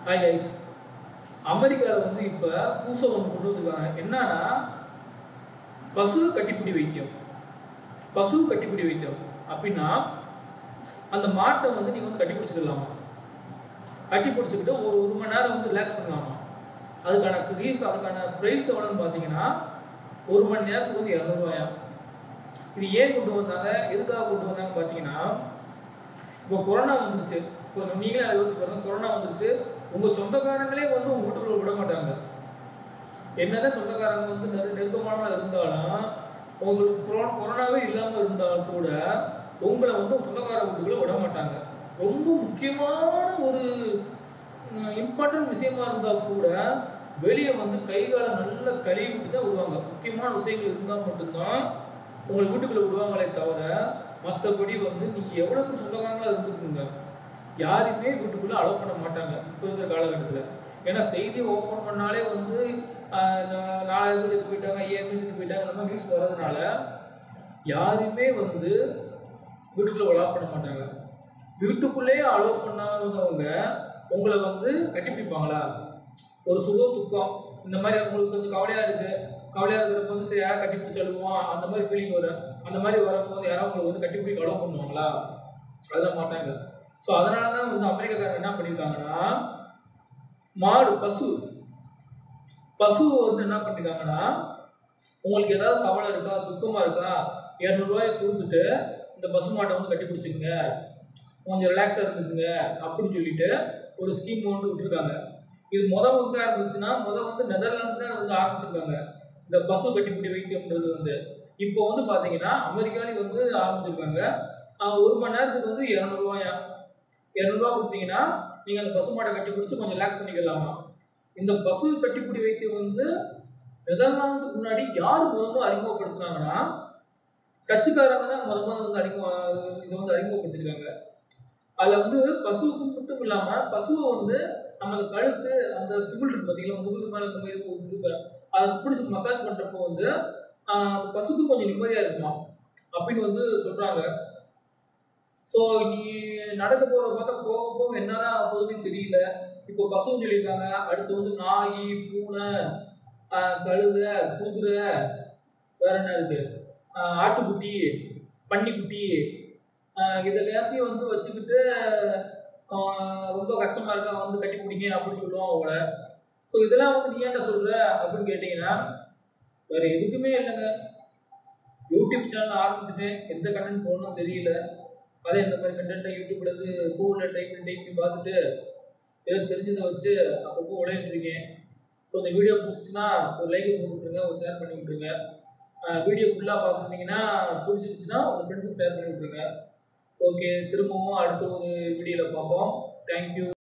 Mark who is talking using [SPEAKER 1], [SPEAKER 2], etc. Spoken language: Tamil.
[SPEAKER 1] ஹாய் கைஸ் அமெரிக்காவில் வந்து இப்போ புதுசாக ஒன்று கொண்டு வந்திருக்காங்க என்னன்னா பசு கட்டிப்பிடி வைத்தியம் பசு கட்டிப்பிடி வைத்தியம் அப்படின்னா அந்த மாட்டை வந்து நீங்கள் வந்து கட்டி பிடிச்சிக்கலாமா கட்டி பிடிச்சிக்கிட்டு ஒரு ஒரு மணி நேரம் வந்து ரிலாக்ஸ் பண்ணலாமா அதுக்கான ரீஸ் அதுக்கான ப்ரைஸ் எவ்வளோன்னு பார்த்தீங்கன்னா ஒரு மணி நேரத்துக்கு வந்து இரநூறுவாயா இது ஏன் கொண்டு வந்தாங்க எதுக்காக கொண்டு வந்தாங்க பார்த்தீங்கன்னா இப்போ கொரோனா வந்துருச்சு இப்போ நீங்களே அதை யோசிச்சு பாருங்க கொரோனா வந்துருச்சு உங்கள் சொந்தக்காரங்களே வந்து உங்கள் வீட்டுக்குள்ள விட மாட்டாங்க என்னதான் சொந்தக்காரங்க வந்து நெரு நெருக்கமானவங்க இருந்தாலும் உங்களுக்கு கொரோனா கொரோனாவே இல்லாமல் இருந்தால் கூட உங்களை வந்து உங்க சொந்தக்கார வீட்டுக்குள்ள விட மாட்டாங்க ரொம்ப முக்கியமான ஒரு இம்பார்ட்டன்ட் விஷயமா இருந்தால் கூட வெளியே வந்து கை காலை நல்லா கழுவி விட்டு தான் விடுவாங்க முக்கியமான விஷயங்கள் இருந்தால் மட்டும்தான் உங்களை வீட்டுக்குள்ள விடுவாங்களே தவிர மற்றபடி வந்து நீங்கள் எவ்வளோ சொந்தக்காரங்களா இருந்துக்குங்க யாருமே வீட்டுக்குள்ளே அலோவ் பண்ண மாட்டாங்க இப்போ இருக்கிற காலகட்டத்தில் ஏன்னா செய்தி ஓப்பன் பண்ணாலே வந்து ஆஹ், நா- நாலாயிரம் பேர் செத்து போயிட்டாங்க ஐயாயிரம் பேர் செத்து போயிட்டாங்க அந்த மாதிரி நியூஸ் வர்றதுனால யாருமே வந்து வீட்டுக்குள்ளே அலோவ் பண்ண மாட்டாங்க வீட்டுக்குள்ளேயே அலோவ் பண்ணாதவங்க உங்களை வந்து கட்டிப்பிடிப்பாங்களா ஒரு சுக துக்கம் இந்த மாதிரி உங்களுக்கு கொஞ்சம் கவலையாக இருக்குது கவலையாக இருக்கிறப்ப வந்து சரி யாராவது கட்டி பிடிச்சி அழுவோம் அந்த மாதிரி ஃபீலிங் வரும் அந்த மாதிரி வரப்போ வந்து யாராவது உங்களுக்கு வந்து கட்டி பிடிக்க அலோவ் பண்ணுவாங்களா அதெல்லாம் மாட்டாங்க ஸோ அதனால தான் வந்து அமெரிக்காக்காரங்க என்ன பண்ணியிருக்காங்கன்னா மாடு பசு பசு வந்து என்ன பண்ணிருக்காங்கன்னா உங்களுக்கு ஏதாவது கவலை இருக்கா துக்கமாக இருக்கா இரநூறுவாயை கொடுத்துட்டு இந்த பசு மாட்டை வந்து கட்டி பிடிச்சிக்கங்க கொஞ்சம் ரிலாக்ஸாக இருந்துக்குங்க அப்படின்னு சொல்லிட்டு ஒரு ஸ்கீம் வந்து விட்டுருக்காங்க இது முத வந்து இருந்துச்சுன்னா முத வந்து நெதர்லாந்து தான் வந்து ஆரம்பிச்சிருக்காங்க இந்த பசு கட்டிப்பிடி வைத்தியம்ன்றது வந்து இப்போ வந்து பார்த்தீங்கன்னா அமெரிக்காலையும் வந்து ஆரம்பிச்சிருக்காங்க ஆஹ் ஒரு மணி நேரத்துக்கு வந்து இரநூறுவாயா இரநூறுவா கொடுத்தீங்கன்னா நீங்கள் அந்த பசு மாட்டை கட்டி பிடிச்சி கொஞ்சம் ரிலாக்ஸ் பண்ணிக்கலாமா இந்த பசு கட்டிப்பிடி வைத்தியம் வந்து நெதர்லாந்துக்கு முன்னாடி யார் முதல்ல அறிமுகப்படுத்துனாங்கன்னா டச்சுக்காரங்க தான் முத முதல்ல வந்து அறிமுக இதை வந்து அறிமுகப்படுத்திருக்காங்க அதில் வந்து பசுவுக்கு மட்டும் இல்லாமல் பசுவை வந்து நம்ம அந்த கழுத்து அந்த துகள் இருக்கு பார்த்தீங்களா முதுகு மேலே இந்த மாதிரி ஒரு முதுகு அதை பிடிச்சி மசாஜ் பண்ணுறப்போ வந்து ஆஹ், அந்த பசுக்கு கொஞ்சம் நிம்மதியாக இருக்குமா அப்படின்னு வந்து சொல்கிறாங்க ஸோ நீ நடக்க போகிற பார்த்தா போக போக என்னதான் ஆக போகுதுன்னு தெரியல இப்போ பசுன்னு சொல்லியிருக்காங்க அடுத்து வந்து நாய் பூனை ஆஹ், கழுதை குதிரை வேற என்ன இருக்கு ஆஹ், ஆட்டுக்குட்டி பன்னிக்குட்டி ஆஹ், இது எல்லாத்தையும் வந்து வச்சுக்கிட்டு ஆஹ், ரொம்ப கஷ்டமா இருக்கா வந்து கட்டி பிடிங்க அப்படின்னு சொல்லுவாங்க அவங்கள ஸோ இதெல்லாம் வந்து நீ ஏன்டா சொல்ற அப்படின்னு கேட்டிங்கன்னா வேற எதுக்குமே இல்லைங்க யூடியூப் சேனல் ஆரம்பிச்சுட்டேன் எந்த கண்டென்ட் போடணும்னு தெரியல அதே இந்த மாதிரி கண்டென்ட்டை யூடியூப்ல இருந்து கூகுளில் டைப் பண்ணி டைப் பண்ணி பார்த்துட்டு ஏதோ தெரிஞ்சதை வச்சு அப்பப்போ உழையிட்டு இருக்கேன் ஸோ இந்த வீடியோ பிடிச்சிச்சுன்னா ஒரு லைக் போட்டு விட்ருங்க ஒரு ஷேர் பண்ணி விட்ருங்க வீடியோ ஃபுல்லாக பார்த்துருந்தீங்கன்னா பிடிச்சிருந்துச்சுன்னா உங்கள் ஃப்ரெண்ட்ஸுக்கு ஷேர் பண்ணி விட்ருங்க ஓகே திரும்பவும் அடுத்த ஒரு வீடியோவில் பார்ப்போம் தேங்க்யூ